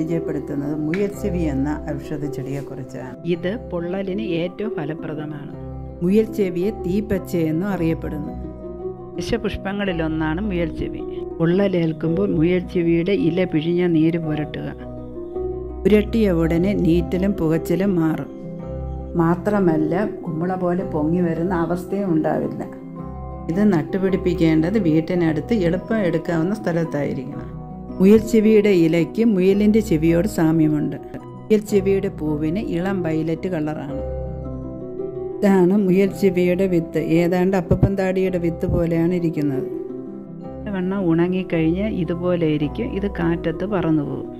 പരിചയപ്പെടുത്തുന്നത് മുയൽ ചെവി എന്ന ഔഷധ ചെടിയെക്കുറിച്ചാണ് ഇത് പൊള്ളലിന് ഏറ്റവും ഫലപ്രദമാണ് മുയൽ ചെവിയെ തീപ്പച്ച എന്നും അറിയപ്പെടുന്നു വിഷപുഷ്പങ്ങളിലൊന്നാണ് മുയൽച്ചെവി പൊള്ളലേൽക്കുമ്പോൾ മുയൽച്ചെവിയുടെ ഇല പിഴിഞ്ഞ നീര് പുരട്ടുക പുരട്ടിയ ഉടനെ നീറ്റലും പുകച്ചിലും മാറും മാത്രമല്ല കുമ്പള പോലെ പൊങ്ങി വരുന്ന അവസ്ഥയും ഉണ്ടാവില്ല ഇത് നട്ടുപിടിപ്പിക്കേണ്ടത് വീട്ടിനടുത്ത് എളുപ്പം എടുക്കാവുന്ന സ്ഥലത്തായിരിക്കണം മുയൽ ചെവിയുടെ ഇലയ്ക്ക് മുയലിൻ്റെ ചെവിയോട് സാമ്യമുണ്ട് മുയൽ ചെവിയുടെ പൂവിന് ഇളം വയലറ്റ് കളറാണ് ഇതാണ് മുയൽ ചെവിയുടെ വിത്ത് ഏതാണ്ട് അപ്പപ്പന്താടിയുടെ വിത്ത് പോലെയാണ് ഇരിക്കുന്നത് വെണ്ണം ഉണങ്ങിക്കഴിഞ്ഞ് ഇതുപോലെ ഇരിക്കും ഇത് കാറ്റത്ത് പറന്നു പോകും